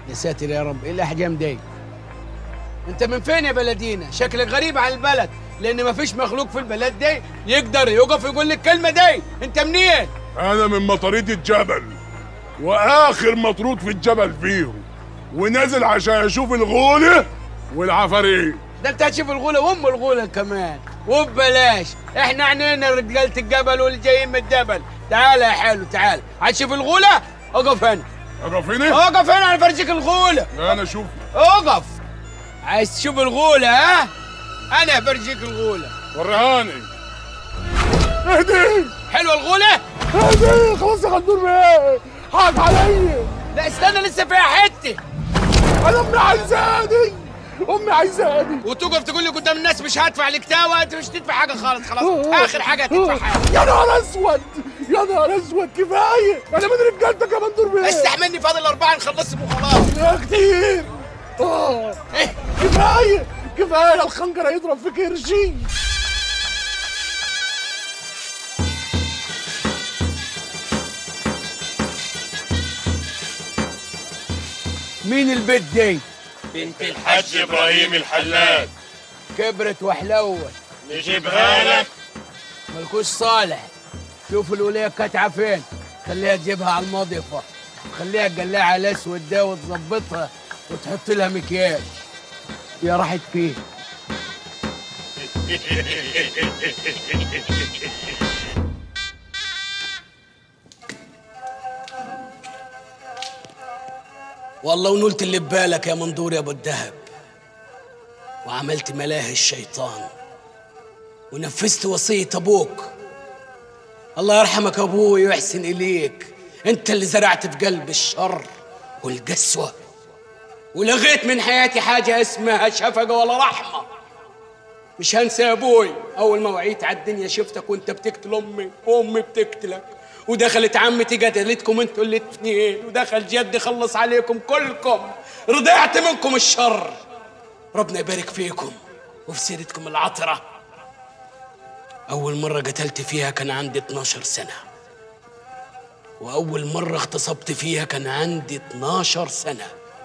يا ساتر يا رب ايه الاحجام دي انت من فين يا بلدينا شكلك غريب عن البلد لان مفيش مخلوق في البلد دي يقدر يقف يقول لك الكلمه دي انت منين انا من مطاريد الجبل واخر مطرود في الجبل فيهم ونازل عشان اشوف الغولة والعفاريت ده انت هتشوف الغوله وام الغوله كمان وببلاش احنا عنينا رجاله الجبل واللي جايين من الجبل تعال يا حلو تعال هتشوف الغوله اقف هنا اقف هنا اقف هنا انا فرجيك الغوله انا اشوف اقف عايز تشوف الغوله ها انا برجيك الغوله ورهاني اهدي حلوه الغوله اهدي خلاص يا غندور بيه حاج عليا لا استنى لسه فيها حته انا امي عايزاني امي عايزاني وتقف تقول لي قدام الناس مش هدفع الكتاوه انت مش تدفع حاجه خالص خلاص اخر حاجه هتدفعها يا نهار اسود يا نهار اسود كفايه انا من رجالتك يا غندور بيه استحملني فاضل اربعه نخلصهم وخلاص يا كتير اه إيه؟ كفايه كفايه الخنجر هيضرب في كرشي مين البيت دي بنت الحاج ابراهيم الحلاج كبرت وحلوت نجيبها لك ملكوش صالح شوف الولية كاتعة فين خليها تجيبها على المضيفة خليها تقلعها على الاسود ده وتظبطها وتحط لها مكياج يا راحت فين والله ونلت اللي ببالك يا منظور يا ابو الدهب وعملت ملاهي الشيطان ونفذت وصية أبوك الله يرحمك يا أبوي ويحسن إليك أنت اللي زرعت في قلب الشر والقسوة ولغيت من حياتي حاجة اسمها شفقة ولا رحمة مش هنسى يا أبوي أول ما وعيت على الدنيا شفتك وأنت بتقتل أمي وأمي بتقتلك ودخلت عمتي قتلتكم انتوا الاتنين ودخل جدي خلص عليكم كلكم رضعت منكم الشر ربنا يبارك فيكم وفي سيرتكم العطرة أول مرة قتلت فيها كان عندي 12 سنة وأول مرة اغتصبت فيها كان عندي 12 سنة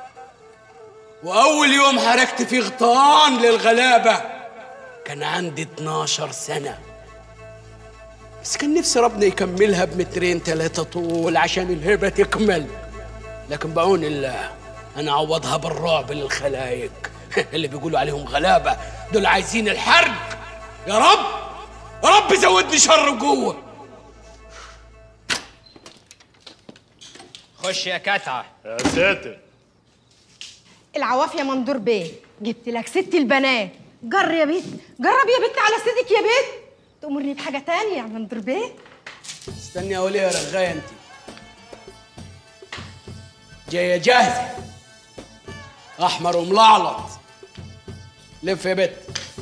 وأول يوم حركت فيه غطان للغلابة كان عندي 12 سنة بس كان نفسي ربنا يكملها بمترين ثلاثة طول عشان الهبة تكمل لكن بعون الله أنا أعوضها بالرعب للخلايق اللي بيقولوا عليهم غلابة دول عايزين الحرق يا رب يا رب زودني شر وقوة خش يا كتعة يا ساتر العواف يا مندور بيه جبت لك ست البنات جر يا بيت جرب يا بنت على سيدك يا بيت تأمرني بحاجة تانية يا مندور بيه استني يا وليه يا رغاية أنت جاية جاهزة أحمر وملعلط لف يا بت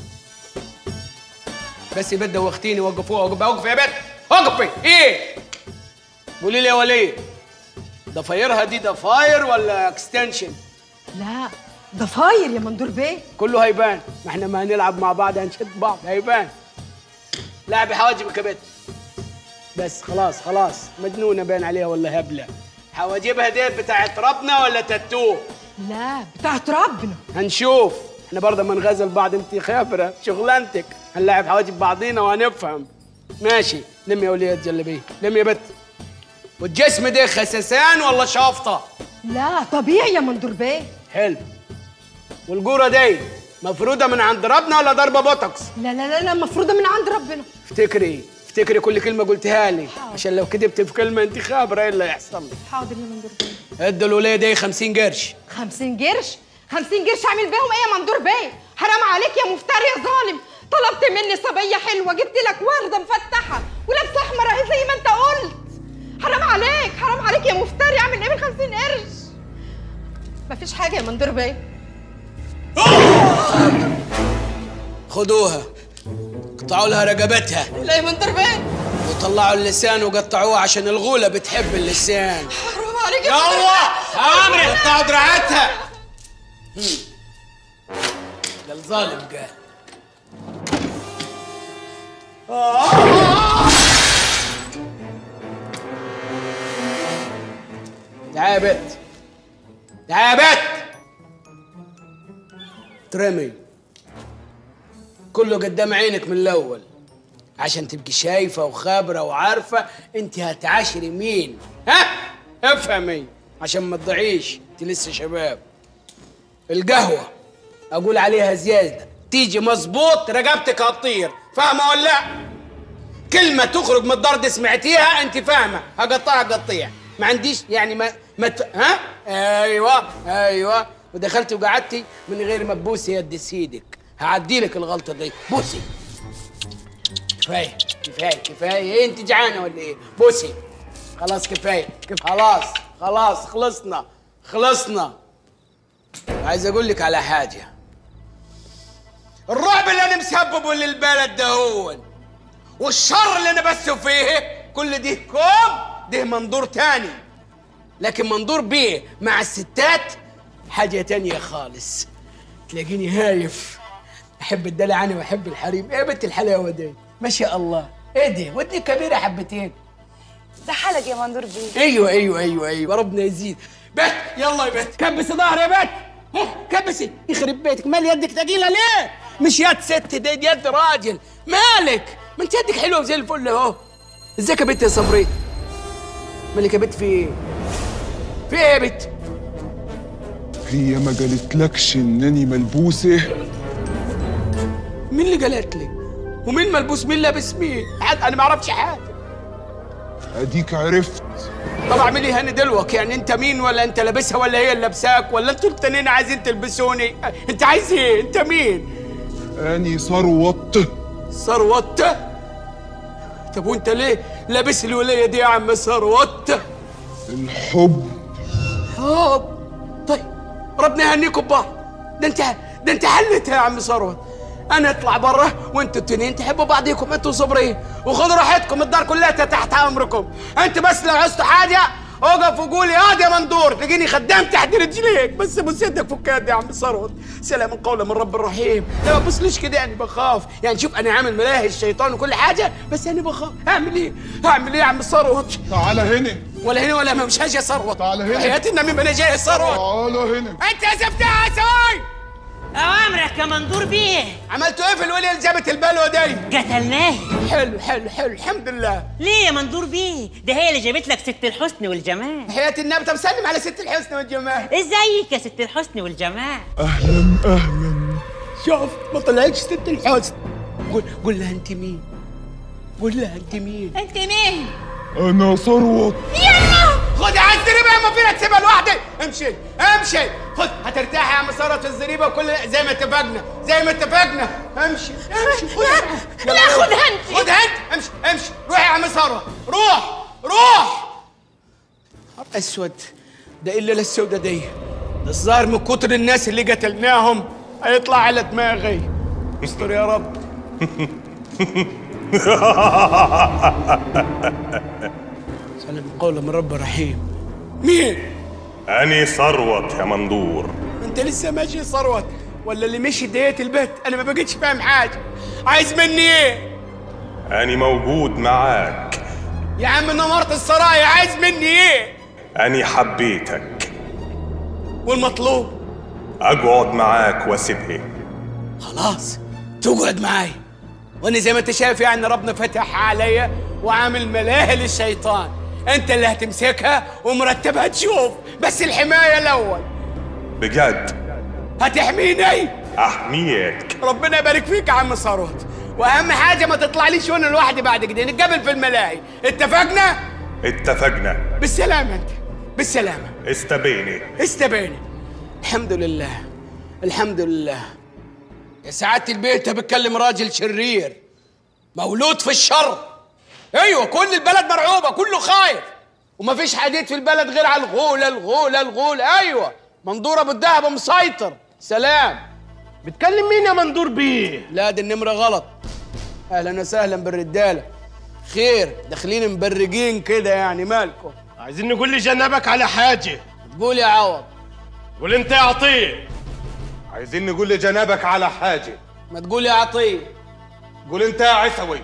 بس يا بت دوختيني وقفوها وقف وقف يا بت وقفي ايه قولي لي يا وليه ضفايرها دي ضفاير ولا اكستنشن لا ضفاير يا مندور بيه كله هيبان ما احنا ما هنلعب مع بعض هنشد بعض هيبان لعبي حواجبك يا بت بس خلاص خلاص مجنونه باين عليها ولا هبله حواجبها ديت بتاعت ربنا ولا تاتو لا بتاعت ربنا هنشوف احنا برضه ما نغزل بعض انت خبره شغلانتك هنلاعب حواجب بعضينا وهنفهم ماشي لم يا وليه جلبيه لم يا بت والجسم ده خسسان ولا شافطه لا طبيعي يا مندور بيه حلو والجوره دي مفروده من عند ربنا ولا ضربه بوتوكس لا لا لا لا مفروضة من عند ربنا افتكري افتكري كل كلمه قلتها لي عشان لو كدبت في كلمه انت خابره ايه اللي هيحصل لك حاضر يا مندور بيه ادوا الوليه دي 50 قرش 50 قرش 50 قرش اعمل بيهم ايه يا مندور بيه حرام عليك يا مفتري يا ظالم طلبت مني صبيه حلوه جبت لك ورده مفتحه ولابسه احمر اهي زي ما انت قلت حرام عليك حرام عليك يا مفتري اعمل ايه بال 50 قرش مفيش حاجه يا مندور بيه خدوها قطعوا لها رقبتها لا يا مندور بيه وطلعوا اللسان وقطعوه عشان الغوله بتحب اللسان حرام عليك يا يلا عمري قطعوا دراعتها ده الظالم قال تعال يا بت تعال يا بت ترمي كله قدام عينك من الاول عشان تبقي شايفه وخابره وعارفه انت هتعاشري مين ها افهمي عشان ما تضيعيش انت لسه شباب القهوه اقول عليها زياده تيجي مظبوط رقبتك هتطير فاهمه ولا لا كلمه تخرج من الضرد سمعتيها انت فاهمه هقطعها قطيع ما عنديش يعني ما ما ت... ها ايوه ايوه ودخلتي وقعدتي من غير ما تبوسي يد سيدك هعدي لك الغلطه دي بوسي كفايه كفايه كفايه إيه انت جعانه ولا ايه بوسي خلاص كفايه كف... خلاص خلاص خلصنا خلصنا عايز اقول لك على حاجه الرعب اللي انا مسببه للبلد ده هو والشر اللي انا بسه فيه كل ده كوم ده منظور تاني لكن منظور بيه مع الستات حاجة تانية خالص تلاقيني هايف أحب الدلع أنا وأحب الحريم إيه بنت الحلاوة دي ما شاء الله إيه دي ودي كبيرة حبتين ده حالك يا مندور بيه أيوة أيوة أيوة أيوة ربنا يزيد بت يلا يا بت كبسي ظهري يا بت ها، كبسي يخرب بيتك مال يدك ثقيلة ليه مش يد ست دي يد راجل مالك ما انت يدك حلوة زي الفل اهو ازيك يا بنت يا صبري مالك يا بنت في ايه في ايه يا بنت هي ما قالتلكش انني ملبوسه مين اللي قالت لي ومين ملبوس مين لابس مين حد انا ما اعرفش حاجه اديك عرفت طب اعملي هاني دلوك يعني انت مين ولا انت لابسها ولا هي اللي لابساك ولا انتوا التانيين عايزين تلبسوني انت عايز ايه انت مين اني ثروت ثروت طب وانت ليه لابس الولايه دي يا عم ثروت الحب حب طيب ربنا يهنيكم ببعض ده انت ده انت حلتها يا عم ثروت انا اطلع برا وانتوا التنين تحبوا بعضيكم انتوا صبرين وخدوا راحتكم الدار كلها تحت امركم انت بس لو عوزتوا حاجه اقف وقول يا واد يا مندور تلاقيني خدام تحت رجليك بس ابوس يدك فك يدي يا عم ثروت سلام قولا من رب الرحيم لا ما تبصليش كده يعني بخاف يعني شوف انا عامل ملاهي الشيطان وكل حاجه بس انا بخاف اعمل ايه اعمل ايه يا عم ثروت تعال هنا ولا هنا ولا ما مش هاجي ثروت تعال هنا. حياتي النبي ما انا جاي ثروت تعال هنا انت يا زفتها يا سواي أوامرك يا مندور بيه عملتوا ايه في الوليه اللي جابت البلوه دي قتلناه حلو حلو حلو الحمد لله ليه يا مندور بيه ده هي اللي جابت لك ست الحسن والجمال حياة النبي طب سلم على ست الحسن والجمال ازيك يا ست الحسن والجمال اهلا اهلا شوف ما طلعتش ست الحسن قول قول لها انت مين قول لها انت مين انت مين انا ثروت خد على الزريبه يا ما فينا تسيبها لوحدك امشي امشي خد هترتاحي يا عم ساره في الزريبه وكل زي ما اتفقنا زي ما اتفقنا امشي امشي خد لا، خدها انت. خدها انت امشي امشي روحي يا عم ساره روح روح اسود ده الا السودة دي ده الظاهر من كتر الناس اللي قتلناهم هيطلع على دماغي استر يا رب سلام قولا من رب رحيم مين أني ثروت يا مندور انت لسه ماشي ثروت ولا اللي مشي ديت البيت انا ما بقتش فاهم حاجه عايز مني ايه أني موجود معاك يا عم نمرت السرايا عايز مني ايه أني حبيتك والمطلوب أقعد معاك واسيبها خلاص تقعد معاي وانا زي ما انت شايف يعني ربنا فتح عليا وعامل ملاهي للشيطان انت اللي هتمسكها ومرتبها تشوف بس الحمايه الاول بجد هتحميني أحميك ربنا يبارك فيك يا عم ثروت واهم حاجه ما تطلعليش وانا لوحدي بعد كده نتقابل في الملاهي اتفقنا اتفقنا بالسلامه انت بالسلامه استبيني استبيني الحمد لله الحمد لله يا سعادة البيت بتكلم راجل شرير مولود في الشر ايوه كل البلد مرعوبه كله خايف ومفيش حديد في البلد غير على الغولة الغولة الغولة ايوه منظور ابو الدهب مسيطر سلام بتكلم مين يا مندور بيه؟ لا دي النمرة غلط اهلا وسهلا بالرجالة خير داخلين مبرجين كده يعني مالكم عايزين نقول لي جنبك على حاجة تقول يا عوض قول انت يا عطيه عايزين نقول لجنابك على حاجة ما تقول يا عطيه قول انت يا عسوي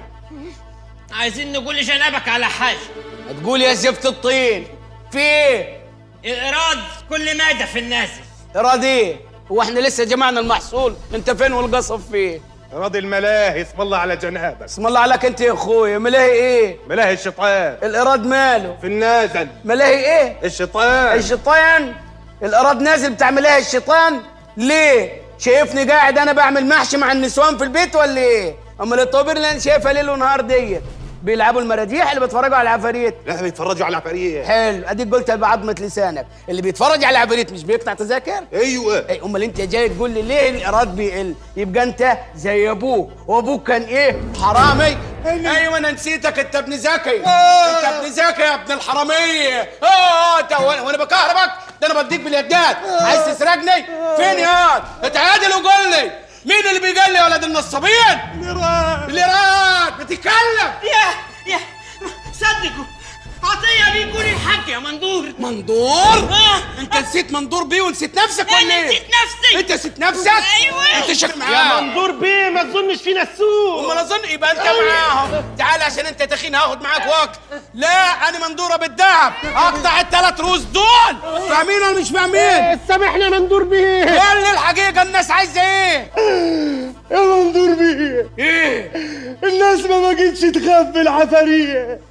عايزين نقول لجنابك على حاجة ما تقول يا زفت الطين في ايه الايراد كل مادة في النازل اراضي ايه هو احنا لسه جمعنا المحصول انت فين والقصب فين راضي الملاهي اسم الله على جنابك اسم الله عليك انت يا اخويا ملاهي ايه ملاهي الشيطان الاراد ماله في النازل ملاهي ايه الشيطان الشيطان الاراد نازل بتاع ملاهي الشيطان ليه شايفني قاعد انا بعمل محشي مع النسوان في البيت ولا ايه امال الطوابير اللي انا شايفها ليل ونهار ديت بيلعبوا المراجيح اللي بيتفرجوا على العفاريت لا بيتفرجوا على العفاريت حلو اديك قلت بعظمه لسانك اللي بيتفرج على العفاريت مش بيقطع تذاكر ايوه اي امال انت جاي تقول لي ليه الايراد بيقل يبقى انت زي ابوك وابوك كان ايه حرامي ايوه انا نسيتك انت ابن زكي انت ابن زكي يا ابن الحراميه اه انت وانا وأنا بكهربك ده انا بديك باليدات عايز تسرقني فين يا اتعادل وقول لي مين اللي بيقال لي يا ولد النصابين الايراد الايراد بتتكلم يا يا صدقوا عطية بيكون الحق يا مندور مندور آه. انت نسيت مندور بيه ونسيت نفسك ولا أنا ايه نسيت نفسي. انت نسيت نفسك أيوة. انت شك يا معاه مندور بيه ما تظنش فينا السوق امال اظن يبقى انت معاهم تعال عشان انت تخين هاخد معاك وقت لا انا مندوره بالذهب اقطع الثلاث روس دول فاهمين ولا مش فاهمين سامحنا يا مندور بيه قول لي الحقيقه الناس عايزه ايه يا مندور بيه ايه الناس ما بقتش تخاف بالعفارية